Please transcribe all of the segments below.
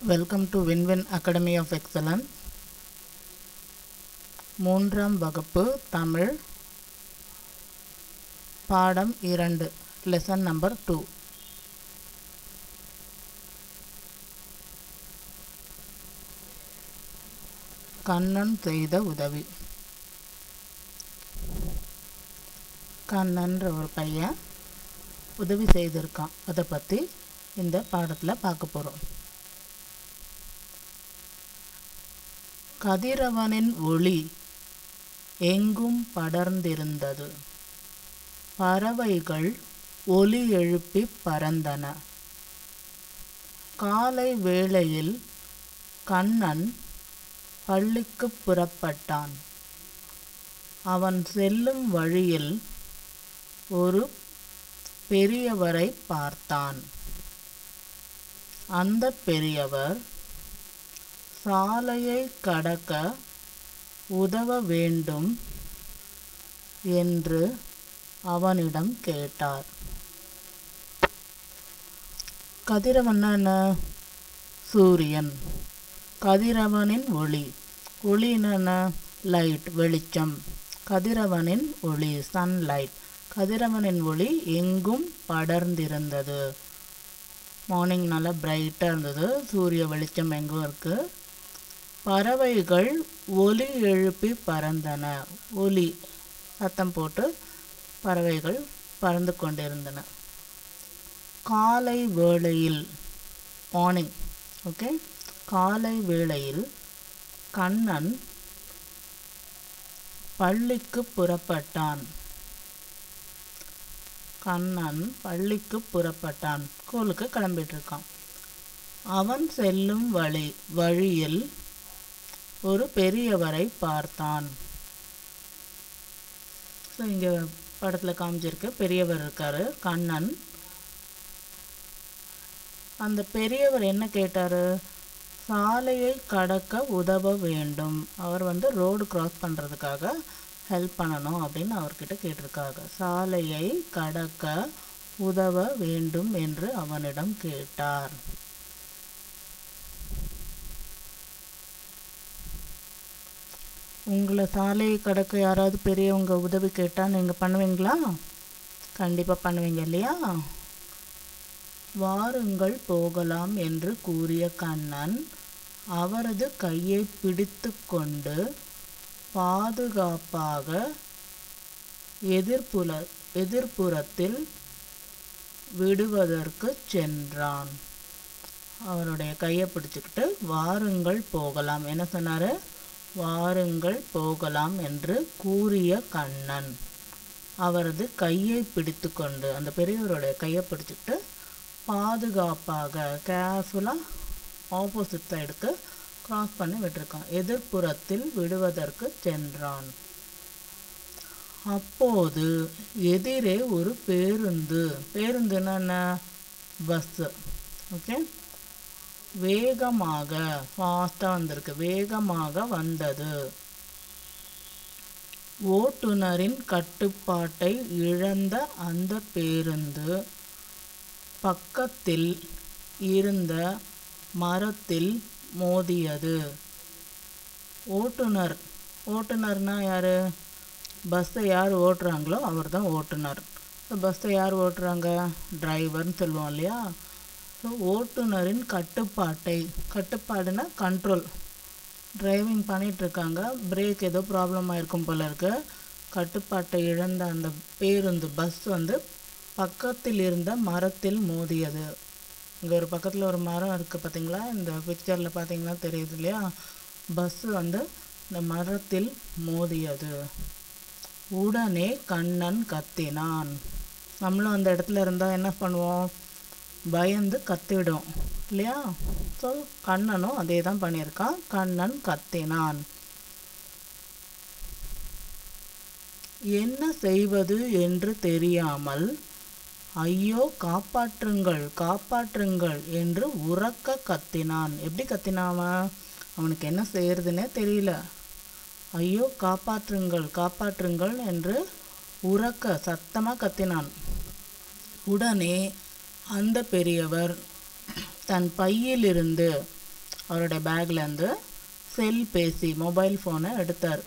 Welcome to WinWin academy of excellence மூன்றாம் வகுப்பு தமிழ் பாடம் இரண்டு லெசன் நம்பர் டூ கண்ணன் செய்த உதவி கண்ணன்ற ஒரு பையன் உதவி செய்திருக்கான் அதை பற்றி இந்த பாடத்தில் பார்க்க போகிறோம் கதிரவனின் ஒளி எங்கும் படர்ந்திருந்தது பறவைகள் ஒலி எழுப்பி பறந்தன காலை வேளையில் கண்ணன் பள்ளிக்கு புறப்பட்டான் அவன் செல்லும் வழியில் ஒரு பெரியவரை பார்த்தான் அந்த பெரியவர் சாலையை கடக்க உதவ வேண்டும் என்று அவனிடம் கேட்டார் கதிரவன் என்ன சூரியன் கதிரவனின் ஒளி ஒளி என்ன லைட் வெளிச்சம் கதிரவனின் ஒளி சன்லைட் கதிரவனின் ஒளி எங்கும் படர்ந்திருந்தது மார்னிங் நல்லா பிரைட்டாக இருந்தது சூரிய வெளிச்சம் எங்கும் இருக்குது பறவைகள் ஒலி எழுப்பி பறந்தன ஒலி சத்தம் போட்டு பறவைகள் பறந்து கொண்டிருந்தன காலை வேளையில் மார்னிங் ஓகே காலை வேளையில் கண்ணன் பள்ளிக்கு புறப்பட்டான் கண்ணன் பள்ளிக்கு புறப்பட்டான் ஸ்கூலுக்கு கிளம்பிட்டு இருக்கான் அவன் செல்லும் வழி வழியில் ஒரு பெரியவரை பார்த்தான் ஸோ இங்கே படத்தில் காமிச்சிருக்கு பெரியவர் இருக்காரு கண்ணன் அந்த பெரியவர் என்ன கேட்டார் சாலையை கடக்க உதவ வேண்டும் அவர் வந்து ரோடு கிராஸ் பண்ணுறதுக்காக ஹெல்ப் பண்ணணும் அப்படின்னு அவர்கிட்ட கேட்டிருக்காங்க சாலையை கடக்க உதவ வேண்டும் என்று அவனிடம் கேட்டார் உங்களை சாலையை கடக்க யாராவது பெரியவங்க உதவி கேட்டால் நீங்கள் பண்ணுவீங்களா கண்டிப்பாக பண்ணுவீங்க இல்லையா வாருங்கள் போகலாம் என்று கூறிய கண்ணன் அவரது கையை பிடித்து கொண்டு பாதுகாப்பாக எதிர்ப்புற எதிர்ப்புறத்தில் விடுவதற்கு சென்றான் அவருடைய கையை பிடிச்சிக்கிட்டு வாருங்கள் போகலாம் என்ன சொன்னார் வாருங்கள் போகலாம் என்று கூறிய கண்ணன் அவரது கையை பிடித்து கொண்டு அந்த பெரியவருடைய கையை பிடிச்சிக்கிட்டு பாதுகாப்பாக கேர்ஃபுல்லாக ஆப்போசிட் சைடுக்கு கிராஸ் பண்ணி விட்டுருக்கான் எதிர்ப்புறத்தில் விடுவதற்கு சென்றான் அப்போது எதிரே ஒரு பேருந்து பேருந்துன்னா என்ன பஸ்ஸு ஓகே வேகமாக ஃபாஸ்ட்டாக வந்திருக்கு வேகமாக வந்தது ஓட்டுநரின் கட்டுப்பாட்டை இழந்த அந்த பேருந்து பக்கத்தில் இருந்த மரத்தில் மோதியது ஓட்டுநர் ஓட்டுநர்னா யார் பஸ்ஸை யார் ஓட்டுறாங்களோ அவர் தான் ஓட்டுநர் பஸ்ஸை யார் ஓட்டுறாங்க டிரைவர்னு சொல்லுவோம் இல்லையா ஸோ ஓட்டுநரின் கட்டுப்பாட்டை கட்டுப்பாடுனா கண்ட்ரோல் டிரைவிங் பண்ணிகிட்ருக்காங்க பிரேக் ஏதோ ப்ராப்ளம் ஆயிருக்கும் போல இருக்கு கட்டுப்பாட்டை இழந்த அந்த பேருந்து பஸ் வந்து பக்கத்தில் இருந்த மரத்தில் மோதியது இங்கே ஒரு பக்கத்தில் ஒரு மரம் இருக்குது பார்த்தீங்களா இந்த பிக்சரில் பார்த்தீங்கன்னா தெரியுது இல்லையா பஸ்ஸு வந்து இந்த மரத்தில் மோதியது உடனே கண்ணன் கத்தினான் நம்மளும் அந்த இடத்துல இருந்தால் என்ன பண்ணுவோம் பயந்து கத்திடும் இல்லையா ஸோ கண்ணனும் அதே தான் பண்ணியிருக்கான் கண்ணன் கத்தினான் என்ன செய்வது என்று தெரியாமல் ஐயோ காப்பாற்றுங்கள் காப்பாற்றுங்கள் என்று உறக்க கத்தினான் எப்படி கத்தினாவன் அவனுக்கு என்ன செய்யறதுன்னே தெரியல ஐயோ காப்பாற்றுங்கள் காப்பாற்றுங்கள் என்று உறக்க சத்தமாக கத்தினான் உடனே அந்த பெரியவர் தன் பையிலிருந்து அவருடைய பேக்லேருந்து செல் பேசி மொபைல் ஃபோனை எடுத்தார்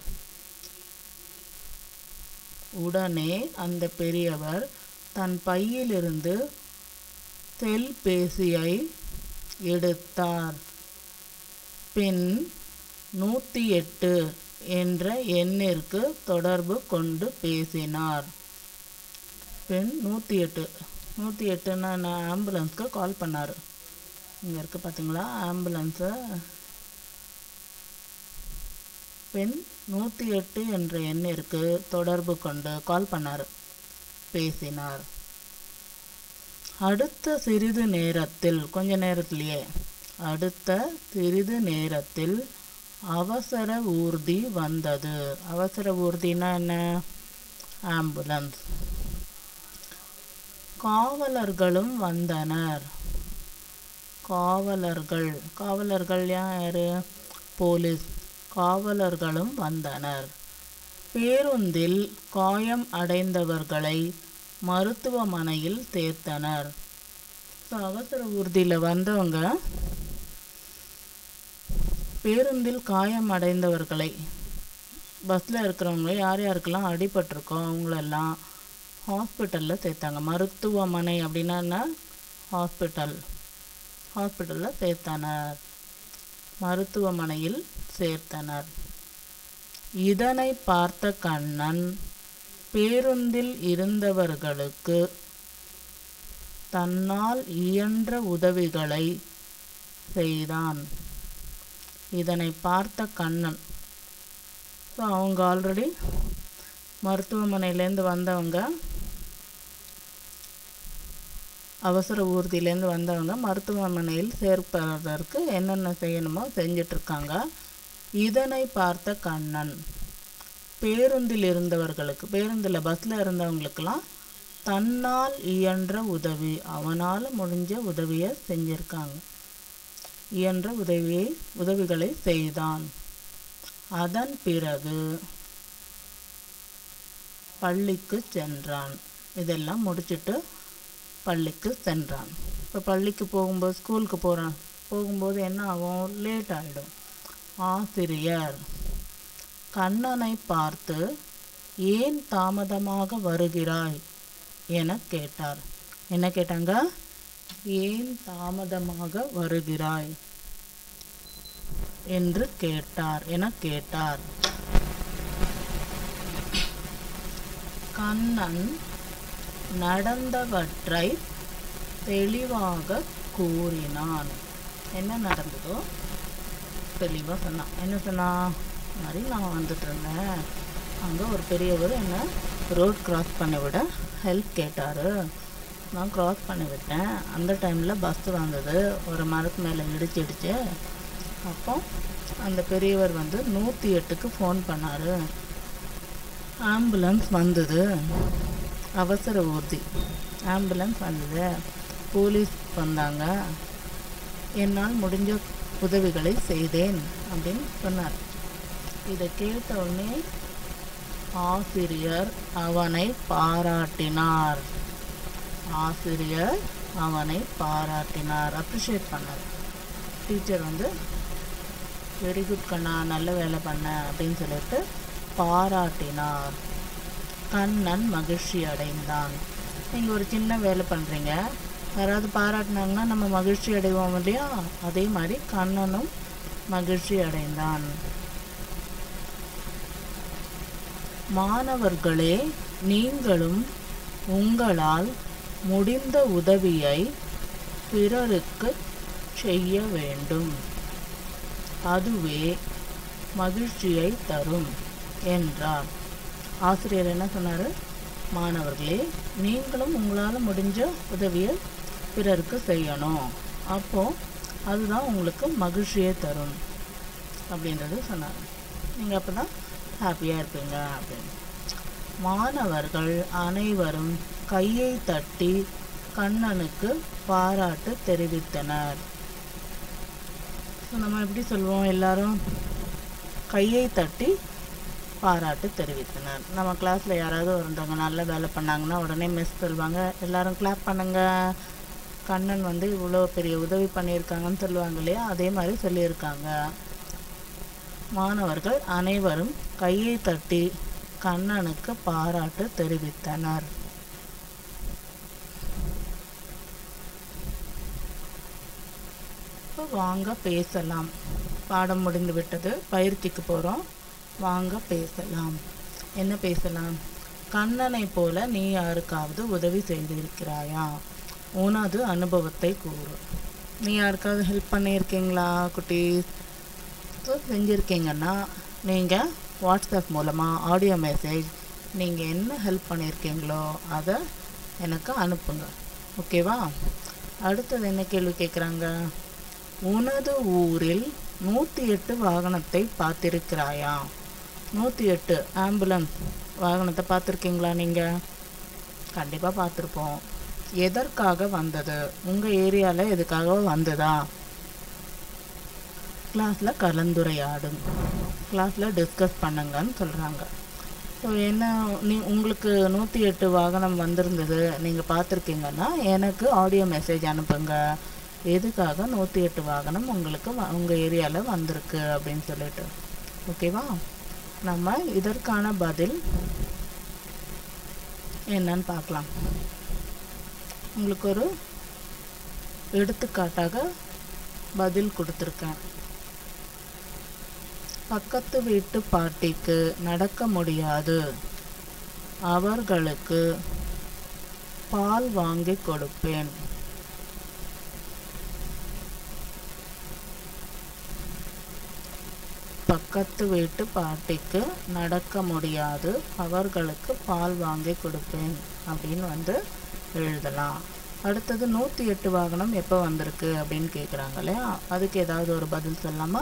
உடனே அந்த பெரியவர் தன் பையிலிருந்து செல் பேசியை எடுத்தார் பின் நூற்றி எட்டு என்ற எண்ணிற்கு தொடர்பு கொண்டு பேசினார் பின் நூற்றி எட்டு நூற்றி எட்டுன்னா நான் ஆம்புலன்ஸ்க்கு கால் பண்ணார் இங்கே இருக்கு பார்த்தீங்களா ஆம்புலன்ஸை பின் நூற்றி எட்டு என்ற எண்ணிற்கு தொடர்பு கொண்டு கால் பண்ணார் பேசினார் அடுத்த சிறிது நேரத்தில் கொஞ்ச நேரத்திலேயே அடுத்த சிறிது நேரத்தில் அவசர ஊர்தி வந்தது அவசர ஊர்தினா என்ன ஆம்புலன்ஸ் காவலர்களும் வந்தனர் காவலர்கள் காவலர்கள் யார் போலீஸ் காவலர்களும் வந்தனர் பேருந்தில் காயம் அடைந்தவர்களை மருத்துவமனையில் சேர்த்தனர் ஸோ அவசர ஊர்தியில் வந்தவங்க பேருந்தில் காயம் அடைந்தவர்களை பஸ்ஸில் இருக்கிறவங்க யார் யாருக்கெல்லாம் அடிபட்டிருக்கோ அவங்களெல்லாம் ஹாஸ்பிட்டலில் சேர்த்தாங்க மருத்துவமனை அப்படின்னா என்ன ஹாஸ்பிட்டல் ஹாஸ்பிட்டலில் சேர்த்தனர் மருத்துவமனையில் சேர்த்தனர் இதனை பார்த்த கண்ணன் பேருந்தில் இருந்தவர்களுக்கு தன்னால் இயன்ற உதவிகளை செய்தான் இதனை பார்த்த கண்ணன் ஸோ அவங்க ஆல்ரெடி மருத்துவமனையிலேருந்து வந்தவங்க அவசர ஊர்தியிலேருந்து வந்தவங்க மருத்துவமனையில் சேர்ப்பதற்கு என்னென்ன செய்யணுமோ செஞ்சிட்ருக்காங்க இதனை பார்த்த கண்ணன் பேருந்தில் இருந்தவர்களுக்கு பேருந்தில் பஸ்ஸில் இருந்தவங்களுக்கெல்லாம் தன்னால் இயன்ற உதவி அவனால் முடிஞ்ச உதவியை செஞ்சுருக்காங்க இயன்ற உதவியை உதவிகளை செய்தான் அதன் பிறகு பள்ளிக்கு சென்றான் இதெல்லாம் முடிச்சுட்டு பள்ளிக்கு சென்றான் இப்போ பள்ளிக்கு போகும்போது ஸ்கூலுக்கு போகிறான் போகும்போது என்ன ஆகும் லேட் ஆகிடும் ஆசிரியர் கண்ணனை பார்த்து ஏன் தாமதமாக வருகிறாய் என கேட்டார் என்ன கேட்டாங்க ஏன் தாமதமாக வருகிறாய் என்று கேட்டார் என கேட்டார் கண்ணன் நடந்தவற்றை தெளிவாக கூறினான் என்ன நடந்ததோ தெளிவாக சொன்னான் என்ன சொன்னான் மாதிரி நான் வந்துட்டு இருந்தேன் அங்கே ஒரு பெரியவர் என்ன ரோட் கிராஸ் பண்ணி விட ஹெல்ப் கேட்டார் நான் கிராஸ் பண்ணி விட்டேன் அந்த டைமில் பஸ்ஸு வந்தது ஒரு மரத்து மேலே இடிச்சிடுச்சு அப்போ அந்த பெரியவர் வந்து நூற்றி எட்டுக்கு ஃபோன் பண்ணார் ஆம்புலன்ஸ் வந்தது அவசர ஊர்தி ஆம்புலன்ஸ் வந்தது போலீஸ் வந்தாங்க என்னால் முடிஞ்ச உதவிகளை செய்தேன் அப்படின்னு சொன்னார் இதை கேட்ட உடனே ஆசிரியர் அவனை பாராட்டினார் ஆசிரியர் அவனை பாராட்டினார் அப்ரிஷியேட் பண்ணார் டீச்சர் வந்து வெரி குட் கண்ணா நல்ல வேலை பண்ண அப்படின்னு சொல்லிட்டு பாராட்டினார் கண்ணன் மகிழ்ச்சி அடைந்தான் நீங்கள் ஒரு சின்ன வேலை பண்ணுறீங்க யாராவது பாராட்டினாங்கன்னா நம்ம மகிழ்ச்சி அடைவோம் இல்லையா அதே மாதிரி கண்ணனும் மகிழ்ச்சி அடைந்தான் மாணவர்களே நீங்களும் உங்களால் முடிந்த உதவியை பிறருக்கு செய்ய வேண்டும் அதுவே மகிழ்ச்சியை தரும் என்றார் ஆசிரியர் என்ன சொன்னார் மாணவர்களே நீங்களும் உங்களால் முடிஞ்ச உதவியை பிறருக்கு செய்யணும் அப்போது அதுதான் உங்களுக்கு மகிழ்ச்சியை தரும் அப்படின்றது சொன்னார் நீங்கள் அப்போ தான் ஹாப்பியாக இருப்பீங்க அப்படின்னு மாணவர்கள் அனைவரும் கையை தட்டி கண்ணனுக்கு பாராட்டு தெரிவித்தனர் ஸோ நம்ம எப்படி சொல்லுவோம் எல்லாரும் கையை தட்டி பாராட்டு தெரிவித்தனர் நம்ம கிளாஸில் யாராவது ஒருத்தவங்க நல்ல வேலை பண்ணாங்கன்னா உடனே மிஸ் சொல்லுவாங்க எல்லாரும் கிளாப் பண்ணுங்க கண்ணன் வந்து இவ்வளோ பெரிய உதவி பண்ணியிருக்காங்கன்னு சொல்லுவாங்க இல்லையா அதே மாதிரி சொல்லியிருக்காங்க மாணவர்கள் அனைவரும் கையை தட்டி கண்ணனுக்கு பாராட்டு தெரிவித்தனர் இப்போ வாங்க பேசலாம் பாடம் முடிந்து விட்டது பயிற்சிக்கு போகிறோம் வாங்க பேசலாம் என்ன பேசலாம் கண்ணனை போல நீ யாருக்காவது உதவி செய்திருக்கிறாயா உனது அனுபவத்தை கூறு நீ யாருக்காவது ஹெல்ப் பண்ணியிருக்கீங்களா குட்டீஸ் ஸோ செஞ்சுருக்கீங்கன்னா நீங்கள் வாட்ஸ்அப் மூலமாக ஆடியோ மெசேஜ் நீங்கள் என்ன ஹெல்ப் பண்ணியிருக்கீங்களோ அதை எனக்கு அனுப்புங்க ஓகேவா அடுத்தது என்ன கேள்வி கேட்குறாங்க உனது ஊரில் நூற்றி எட்டு வாகனத்தை பார்த்திருக்கிறாயா நூற்றி எட்டு ஆம்புலன்ஸ் வாகனத்தை பார்த்துருக்கீங்களா நீங்கள் கண்டிப்பாக பார்த்துருப்போம் எதற்காக வந்தது உங்கள் ஏரியாவில் எதுக்காக வந்ததா கிளாஸில் கலந்துரையாடும் கிளாஸில் டிஸ்கஸ் பண்ணுங்கன்னு சொல்கிறாங்க ஸோ என்ன நீ உங்களுக்கு நூற்றி எட்டு வாகனம் வந்திருந்தது நீங்கள் பார்த்துருக்கீங்கன்னா எனக்கு ஆடியோ மெசேஜ் அனுப்புங்க எதுக்காக நூற்றி எட்டு வாகனம் உங்களுக்கு வ- உங்கள் ஏரியாவில் வந்திருக்கு அப்படின்னு சொல்லிட்டு ஓகேவா நம்ம இதற்கான பதில் என்னன்னு பார்க்கலாம் உங்களுக்கு ஒரு எடுத்துக்காட்டாக பதில் கொடுத்துருக்கேன் பக்கத்து வீட்டு பாட்டிக்கு நடக்க முடியாது அவர்களுக்கு பால் வாங்கி கொடுப்பேன் பக்கத்து வீட்டு பாட்டிக்கு நடக்க முடியாது அவர்களுக்கு பால் வாங்கி கொடுப்பேன் அப்படின்னு வந்து எழுதலாம் அடுத்தது நூற்றி எட்டு வாகனம் எப்போ வந்திருக்கு அப்படின்னு கேட்குறாங்க இல்லையா அதுக்கு ஏதாவது ஒரு பதில் சொல்லலாமா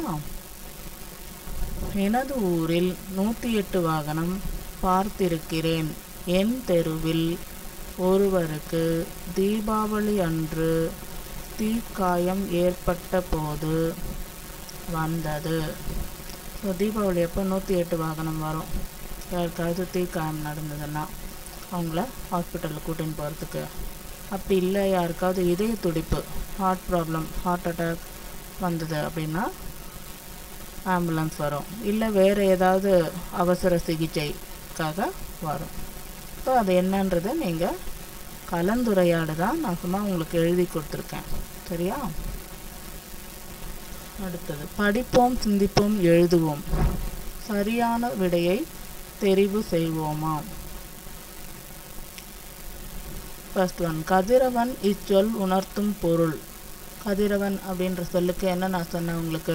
எனது ஊரில் நூற்றி எட்டு வாகனம் பார்த்திருக்கிறேன் என் தெருவில் ஒருவருக்கு தீபாவளி அன்று தீக்காயம் ஏற்பட்ட போது வந்தது ஸோ தீபாவளி அப்போ நூற்றி எட்டு வாகனம் வரும் யாருக்காவது தீக்காயம் நடந்ததுன்னா அவங்கள ஹாஸ்பிட்டலில் கூட்டின்னு போகிறதுக்கு அப்படி இல்லை யாருக்காவது இதய துடிப்பு ஹார்ட் ப்ராப்ளம் ஹார்ட் அட்டாக் வந்தது அப்படின்னா ஆம்புலன்ஸ் வரும் இல்லை வேறு ஏதாவது அவசர சிகிச்சைக்காக வரும் ஸோ அது என்னன்றதை நீங்கள் கலந்துரையாடு தான் நான் சும்மா உங்களுக்கு எழுதி கொடுத்துருக்கேன் சரியா அடுத்தது படிப்போம் சிந்திப்போம் எழுதுவோம் சரியான விடையை தெரிவு செய்வோமா ஃபர்ஸ்ட் ஒன் கதிரவன் இச்சொல் உணர்த்தும் பொருள் கதிரவன் அப்படின்ற சொல்லுக்கு என்ன நான் சொன்னேன் உங்களுக்கு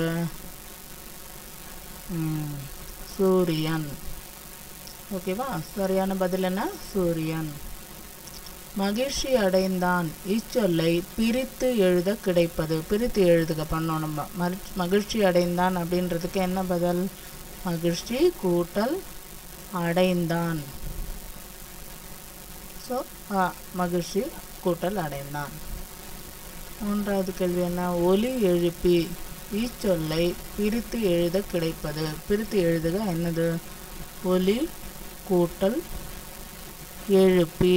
ம், சூரியன் ஓகேவா சரியான பதில் என்ன சூரியன் மகிழ்ச்சி அடைந்தான் இச்சொல்லை பிரித்து எழுத கிடைப்பது பிரித்து எழுதுக பண்ணோம் நம்ம மகிழ்- மகிழ்ச்சி அடைந்தான் அப்படின்றதுக்கு என்ன பதில் மகிழ்ச்சி கூட்டல் அடைந்தான் ஸோ மகிழ்ச்சி கூட்டல் அடைந்தான் மூன்றாவது கேள்வி என்ன ஒலி எழுப்பி இச்சொல்லை பிரித்து எழுத கிடைப்பது பிரித்து எழுதுக என்னது ஒலி கூட்டல் எழுப்பி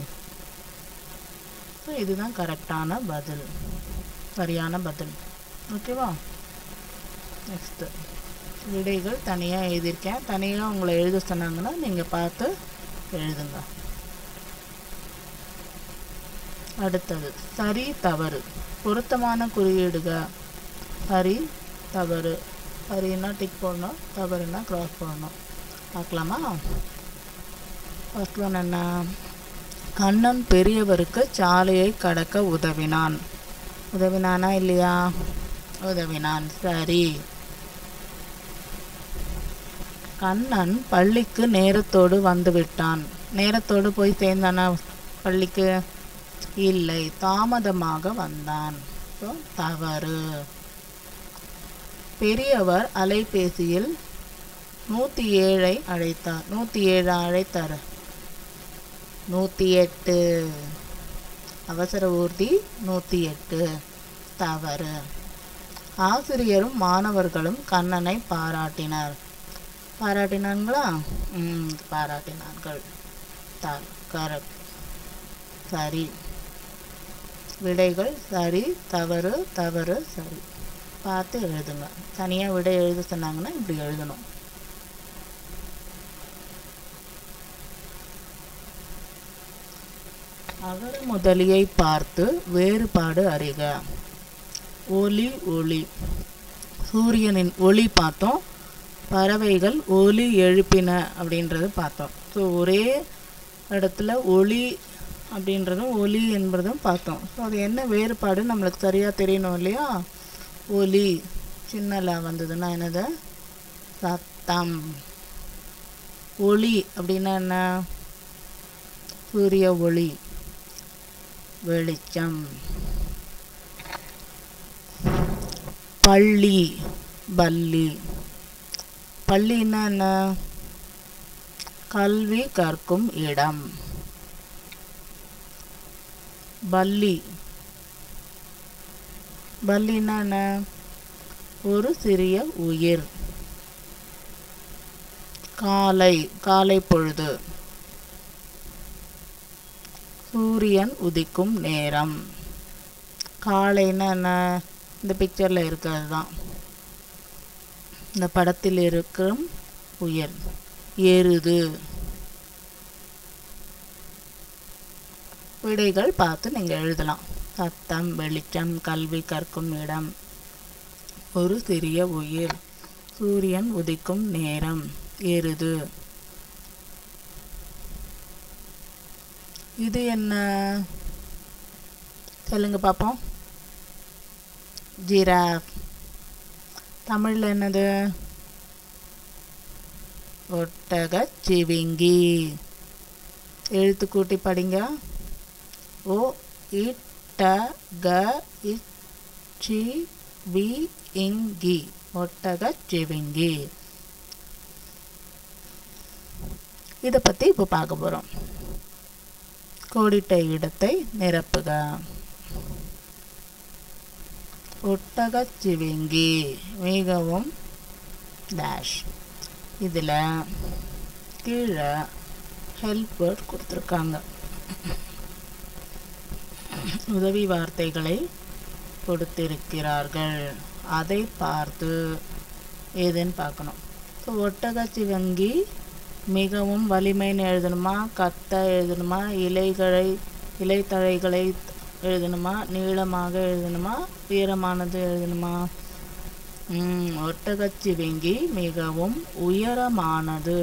ஸோ இதுதான் கரெக்டான பதில் சரியான பதில் ஓகேவா நெக்ஸ்ட்டு விடைகள் தனியாக எழுதியிருக்கேன் தனியாக உங்களை எழுத சொன்னாங்கன்னா நீங்கள் பார்த்து எழுதுங்க அடுத்தது சரி தவறு பொருத்தமான குறியீடுக சரி தவறு சரின்னா டிக் போடணும் தவறுனா கிராஸ் போடணும் பார்க்கலாமா ஃபர்ஸ்ட் ஒன் என்ன கண்ணன் பெரியவருக்கு சாலையை கடக்க உதவினான் உதவினானா இல்லையா உதவினான் சரி கண்ணன் பள்ளிக்கு நேரத்தோடு வந்துவிட்டான் நேரத்தோடு போய் சேர்ந்தானா பள்ளிக்கு இல்லை தாமதமாக வந்தான் ஸோ தவறு பெரியவர் அலைபேசியில் நூற்றி ஏழை அழைத்தார் நூற்றி ஏழு அழைத்தார் நூற்றி எட்டு அவசர ஊர்தி நூற்றி எட்டு தவறு ஆசிரியரும் மாணவர்களும் கண்ணனை பாராட்டினர் பாராட்டினாங்களா ம் பாராட்டினார்கள் த கரெக்ட் சரி விடைகள் சரி தவறு தவறு சரி பார்த்து எழுதுங்க தனியாக விடை எழுத சொன்னாங்கன்னா இப்படி எழுதணும் அகர முதலியை பார்த்து வேறுபாடு அறிக ஒலி ஒளி சூரியனின் ஒளி பார்த்தோம் பறவைகள் ஒலி எழுப்பின அப்படின்றது பார்த்தோம் ஸோ ஒரே இடத்துல ஒளி அப்படின்றதும் ஒலி என்பதும் பார்த்தோம் ஸோ அது என்ன வேறுபாடு நம்மளுக்கு சரியாக தெரியணும் இல்லையா ஒலி சின்னலா வந்ததுன்னா என்னது சத்தம் ஒளி அப்படின்னா என்ன சூரிய ஒளி வெளிச்சம் பள்ளி பல்லி பள்ளின்னா என்ன கல்வி கற்கும் இடம் பல்லி பல்லின்னா என்ன ஒரு சிறிய உயிர் காலை காலை பொழுது சூரியன் உதிக்கும் நேரம் காலைன்னா என்ன இந்த பிக்சரில் இருக்கிறது தான் இந்த படத்தில் இருக்கும் உயர் எருது விடைகள் பார்த்து நீங்கள் எழுதலாம் சத்தம் வெளிச்சம் கல்வி கற்கும் இடம் ஒரு சிறிய உயிர் சூரியன் உதிக்கும் நேரம் எருது இது என்ன சொல்லுங்க பார்ப்போம் ஜிராஃப் தமிழில் என்னது ஒட்டக சிவிங்கி எழுத்து கூட்டி படிங்க ஓ இட் ட க இச் சி வி இங்கி ஒட்டக சிவிங்கி இதை பற்றி இப்போ பார்க்க போகிறோம் கோடிட்ட இடத்தை நிரப்புக ஒட்டகச் சிவிங்கி மிகவும் டேஷ் இதில் கீழே ஹெல்ப் வேர்ட் கொடுத்துருக்காங்க உதவி வார்த்தைகளை கொடுத்திருக்கிறார்கள் அதை பார்த்து ஏதுன்னு பார்க்கணும் ஸோ ஒட்டகச் சிவங்கி மிகவும் வலிமைன்னு எழுதணுமா கத்த எழுதணுமா இலைகளை இலைத்தழைகளை எழுதணுமா நீளமாக எழுதணுமா உயரமானது எழுதணுமா ம் ஒட்டகச்சிவிங்கி மிகவும் உயரமானது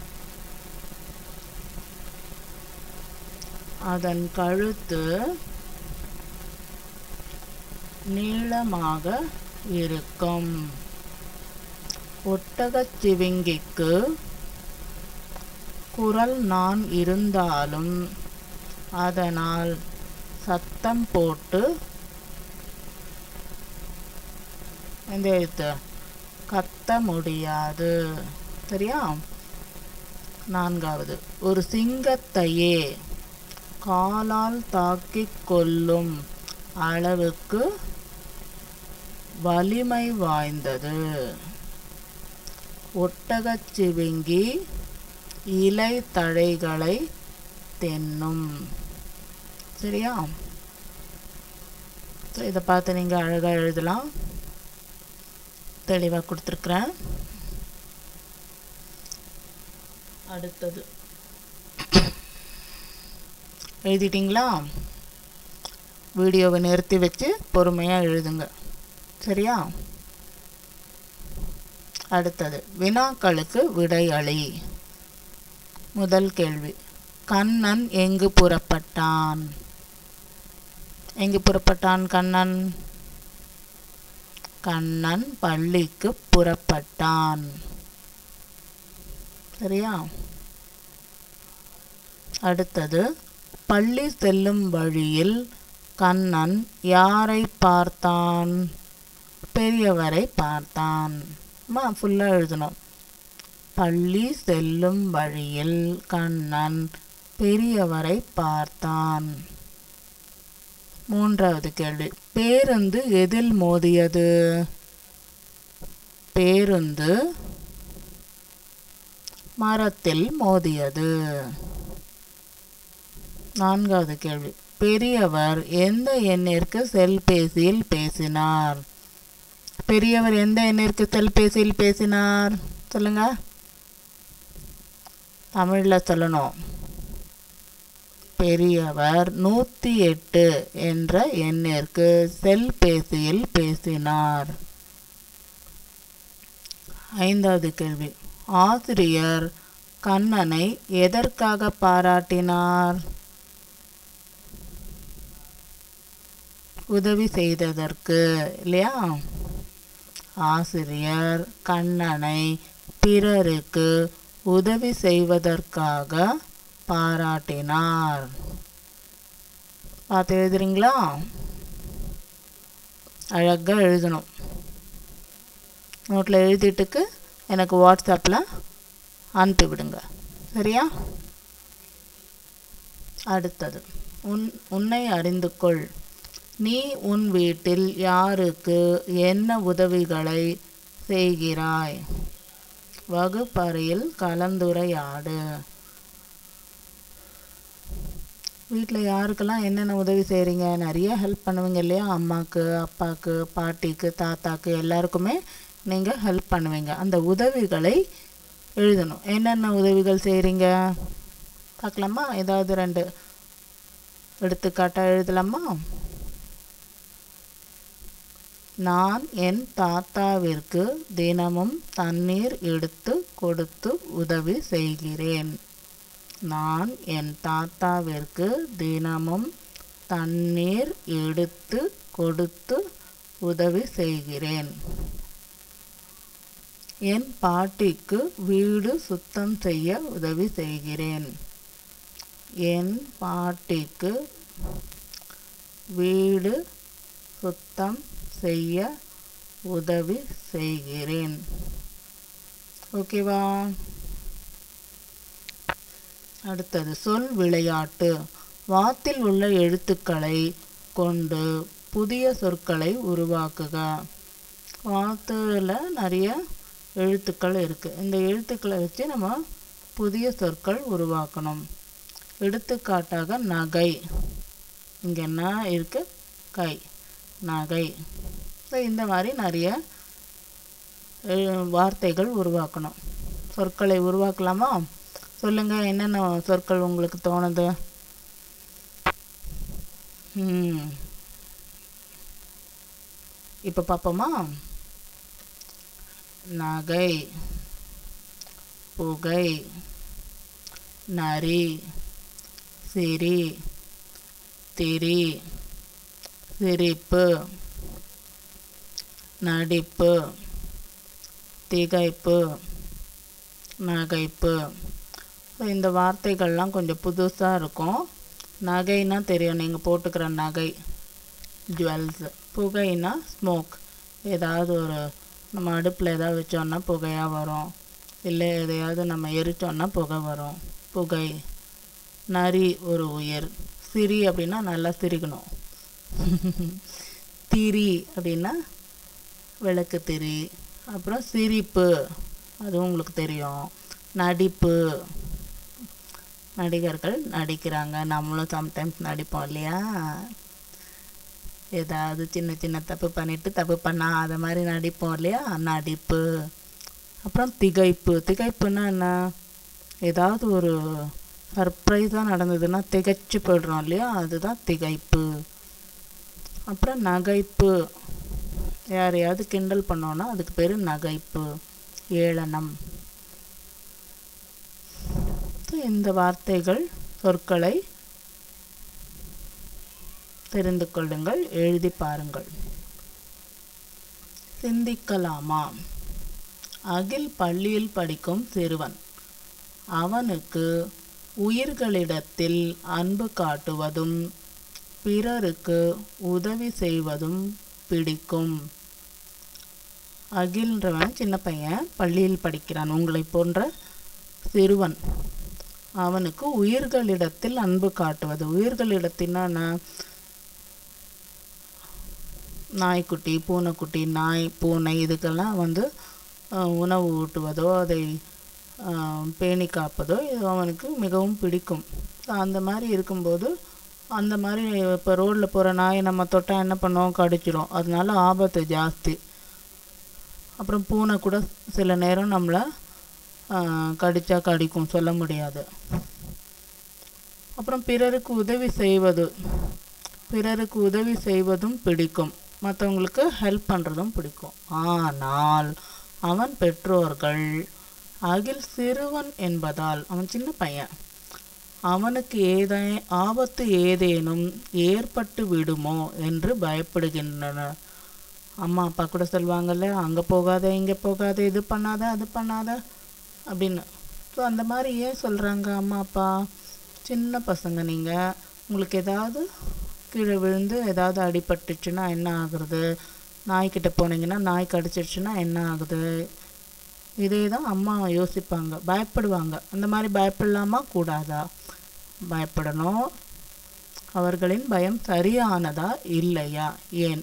அதன் கழுத்து நீளமாக இருக்கும் ஒட்டகச்சிவிங்கிக்கு குரல் நான் இருந்தாலும் அதனால் சத்தம் போட்டு எந்த எழுத்து கத்த முடியாது சரியா நான்காவது ஒரு சிங்கத்தையே காலால் தாக்கிக் கொள்ளும் அளவுக்கு வலிமை வாய்ந்தது ஒட்டகச்சிவிங்கி இலை தழைகளை தென்னும் சரியா ஸோ இதை பார்த்து நீங்கள் அழகாக எழுதலாம் தெளிவாக கொடுத்துருக்குறேன் அடுத்தது எழுதிட்டிங்களா வீடியோவை நிறுத்தி வச்சு பொறுமையாக எழுதுங்க சரியா அடுத்தது வினாக்களுக்கு விடை அளி முதல் கேள்வி கண்ணன் எங்கு புறப்பட்டான் எங்கு புறப்பட்டான் கண்ணன் கண்ணன் பள்ளிக்கு புறப்பட்டான் சரியா அடுத்தது பள்ளி செல்லும் வழியில் கண்ணன் யாரை பார்த்தான் பெரியவரை பார்த்தான் அம்மா ஃபுல்லாக எழுதணும் பள்ளி செல்லும் வழியில் கண்ணன் பெரியவரை பார்த்தான் மூன்றாவது கேள்வி பேருந்து எதில் மோதியது பேருந்து மரத்தில் மோதியது நான்காவது கேள்வி பெரியவர் எந்த எண்ணிற்கு செல்பேசியில் பேசினார் பெரியவர் எந்த எண்ணிற்கு செல்பேசியில் பேசினார் சொல்லுங்க தமிழில் சொல்லணும் பெரியவர் நூற்றி எட்டு என்ற எண்ணிற்கு செல்பேசியில் பேசினார் ஐந்தாவது கேள்வி ஆசிரியர் கண்ணனை எதற்காக பாராட்டினார் உதவி செய்ததற்கு இல்லையா ஆசிரியர் கண்ணனை பிறருக்கு உதவி செய்வதற்காக பாராட்டினார் பார்த்து எழுதுறீங்களா அழகாக எழுதணும் நோட்டில் எழுதிட்டுக்கு எனக்கு வாட்ஸ்அப்பில் அனுப்பி விடுங்க சரியா அடுத்தது உன் உன்னை அறிந்து கொள் நீ உன் வீட்டில் யாருக்கு என்ன உதவிகளை செய்கிறாய் வகுப்பறையில் கலந்துரையாடு வீட்டில் யாருக்கெல்லாம் என்னென்ன உதவி செய்கிறீங்க நிறைய ஹெல்ப் பண்ணுவீங்க இல்லையா அம்மாவுக்கு அப்பாவுக்கு பாட்டிக்கு தாத்தாக்கு எல்லாருக்குமே நீங்கள் ஹெல்ப் பண்ணுவீங்க அந்த உதவிகளை எழுதணும் என்னென்ன உதவிகள் செய்கிறீங்க பார்க்கலாமா ஏதாவது ரெண்டு எடுத்துக்காட்டாக எழுதலாமா நான் என் தாத்தாவிற்கு தினமும் தண்ணீர் எடுத்து கொடுத்து உதவி செய்கிறேன் நான் என் தாத்தாவிற்கு தினமும் தண்ணீர் எடுத்து கொடுத்து உதவி செய்கிறேன் என் பாட்டிக்கு வீடு சுத்தம் செய்ய உதவி செய்கிறேன் என் பாட்டிக்கு வீடு சுத்தம் செய்ய உதவி செய்கிறேன் ஓகேவா அடுத்தது சொல் விளையாட்டு வாத்தில் உள்ள எழுத்துக்களை கொண்டு புதிய சொற்களை உருவாக்குக வாத்தில் நிறைய எழுத்துக்கள் இருக்குது இந்த எழுத்துக்களை வச்சு நம்ம புதிய சொற்கள் உருவாக்கணும் எடுத்துக்காட்டாக நகை இங்கே என்ன இருக்குது கை நகை ஸோ இந்த மாதிரி நிறைய எழு- வார்த்தைகள் உருவாக்கணும் சொற்களை உருவாக்கலாமா சொல்லுங்கள் என்னென்ன சொற்கள் உங்களுக்கு தோணுது ம் இப்போ பார்ப்போமா நகை புகை நரி சிரி திரி சிரிப்பு நடிப்பு திகைப்பு நகைப்பு ஸோ இந்த வார்த்தைகள்லாம் கொஞ்சம் புதுசாக இருக்கும் நகைனா தெரியும் நீங்கள் போட்டுக்கிற நகை ஜுவல்ஸ் புகைனா ஸ்மோக் ஏதாவது ஒரு நம்ம அடுப்பில் ஏதாவது வச்சோன்னா புகையாக வரும் இல்லை எதையாவது நம்ம எரிச்சோன்னா புகை வரும் புகை நரி ஒரு உயிர் சிரி அப்படின்னா நல்லா சிரிக்கணும் திரி அப்படின்னா விளக்கு திரி அப்புறம் சிரிப்பு அதுவும் உங்களுக்கு தெரியும் நடிப்பு நடிகர்கள் நடிக்கிறாங்க நம்மளும் சம்டைம்ஸ் நடிப்போம் இல்லையா ஏதாவது சின்ன சின்ன தப்பு பண்ணிட்டு தப்பு பண்ணா அதை மாதிரி நடிப்போம் இல்லையா நடிப்பு அப்புறம் திகைப்பு திகைப்புன்னா என்ன ஏதாவது ஒரு சர்ப்ரைஸாக நடந்ததுன்னா திகைச்சு போயிடுறோம் இல்லையா அதுதான் திகைப்பு அப்புறம் நகைப்பு யாரையாவது கிண்டல் பண்ணோன்னா அதுக்கு பேர் நகைப்பு ஏளனம் So, இந்த வார்த்தைகள் சொற்களை தெரிந்து கொள்ளுங்கள் எழுதி பாருங்கள் சிந்திக்கலாமா அகில் பள்ளியில் படிக்கும் சிறுவன் அவனுக்கு உயிர்களிடத்தில் அன்பு காட்டுவதும் பிறருக்கு உதவி செய்வதும் பிடிக்கும் அகில்ன்றவன் சின்ன பையன் பள்ளியில் படிக்கிறான் உங்களைப் போன்ற சிறுவன் அவனுக்கு உயிர்களிடத்தில் அன்பு காட்டுவது உயிர்களிடத்தின்னா என்ன? நாய்க்குட்டி பூனைக்குட்டி நாய் பூனை இதுக்கெல்லாம் வந்து அஹ், உணவு ஊட்டுவதோ அதை அஹ், பேணி காப்பதோ இது அவனுக்கு மிகவும் பிடிக்கும் அந்த மாதிரி இருக்கும்போது அந்த மாதிரி இப்போ ரோட்டில் போகிற நாயை நம்ம தொட்டால் என்ன பண்ணுவோம் கடிச்சிரும் அதனால ஆபத்து ஜாஸ்தி அப்புறம் பூனை கூட சில நேரம் நம்மளை கடிச்சா கடிக்கும் சொல்ல முடியாது அப்புறம் பிறருக்கு உதவி செய்வது பிறருக்கு உதவி செய்வதும் பிடிக்கும் மற்றவங்களுக்கு ஹெல்ப் பண்ணுறதும் பிடிக்கும் ஆனால் அவன் பெற்றோர்கள் அகில் சிறுவன் என்பதால் அவன் சின்ன பையன் அவனுக்கு ஏதே ஆபத்து ஏதேனும் ஏற்பட்டு விடுமோ என்று பயப்படுகின்றனர் அம்மா அப்பா கூட சொல்லுவாங்கல்ல அங்கே போகாத இங்கே போகாத இது பண்ணாத அது பண்ணாத அப்படின்னு ஸோ அந்த மாதிரி ஏன் சொல்கிறாங்க அம்மா அப்பா சின்ன பசங்க நீங்கள் உங்களுக்கு ஏதாவது கீழே விழுந்து ஏதாவது அடிபட்டுச்சுன்னா என்ன ஆகுறது நாய்க்கிட்ட போனீங்கன்னா நாய் கடிச்சிருச்சுன்னா என்ன ஆகுது இதே தான் அம்மா யோசிப்பாங்க பயப்படுவாங்க அந்த மாதிரி பயப்படலாமா கூடாதா பயப்படணும் அவர்களின் பயம் சரியானதா இல்லையா ஏன்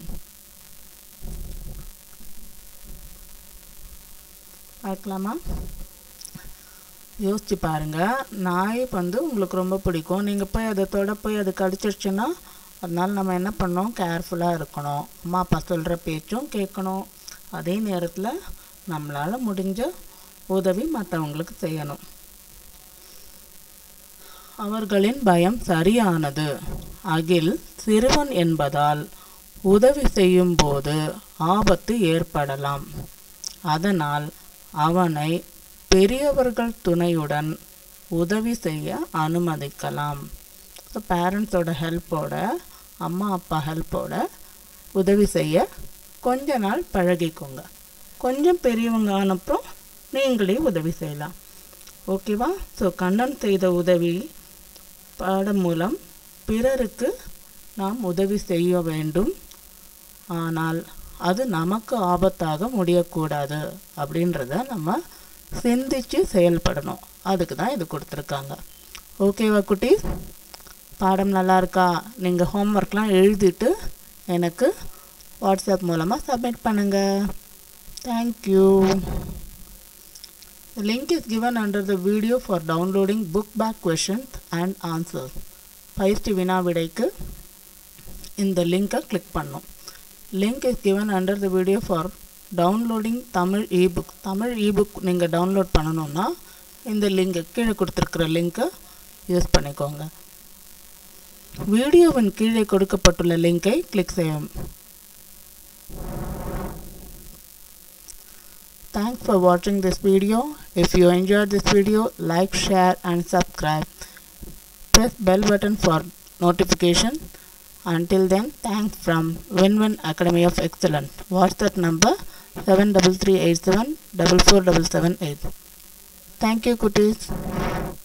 பார்க்கலாமா யோசிச்சு பாருங்க நாய் வந்து உங்களுக்கு ரொம்ப பிடிக்கும் நீங்கள் போய் அதை தொட போய் அது கடிச்சிருச்சுன்னா அதனால நம்ம என்ன பண்ணோம் கேர்ஃபுல்லாக இருக்கணும் அம்மா அப்பா சொல்கிற பேச்சும் கேட்கணும் அதே நேரத்தில் நம்மளால் முடிஞ்ச உதவி மற்றவங்களுக்கு செய்யணும் அவர்களின் பயம் சரியானது அகில் சிறுவன் என்பதால் உதவி செய்யும்போது ஆபத்து ஏற்படலாம் அதனால் அவனை பெரியவர்கள் துணையுடன் உதவி செய்ய அனுமதிக்கலாம் ஸோ பேரண்ட்ஸோட ஹெல்ப்போட அம்மா அப்பா ஹெல்ப்போட உதவி செய்ய கொஞ்ச நாள் பழகிக்கோங்க கொஞ்சம் பெரியவங்க ஆனப்புறம் நீங்களே உதவி செய்யலாம் ஓகேவா ஸோ கண்ணன் செய்த உதவி பாடம் மூலம் பிறருக்கு நாம் உதவி செய்ய வேண்டும் ஆனால் அது நமக்கு ஆபத்தாக முடியக்கூடாது அப்படின்றத நம்ம சிந்திச்சு செயல்படணும் அதுக்கு தான் இது கொடுத்துருக்காங்க ஓகேவா குட்டீஸ் பாடம் நல்லா இருக்கா நீங்கள் ஹோம்ஒர்க்லாம் எழுதிட்டு எனக்கு வாட்ஸ்அப் மூலமாக சப்மிட் பண்ணுங்கள் thank you The link is given under the video for downloading book back questions and answers. பயிற்சி வினா விடைக்கு இந்த லிங்கை கிளிக் பண்ணும் link is given under the video for downloading Tamil ebook Tamil ebook நீங்கள் டவுன்லோட் பண்ணணும்னா இந்த லிங்கை கீழே கொடுத்துருக்குற லிங்கை யூஸ் பண்ணிக்கோங்க வீடியோவின் கீழே கொடுக்கப்பட்டுள்ள லிங்கை கிளிக் செய்யவும் Thanks for watching this video. If you enjoyed this video, like, share and subscribe. Press bell button for notification. Until then, thanks from Win-Win Academy of Excellence. WhatsApp number 73387 44778. Thank you, cuties.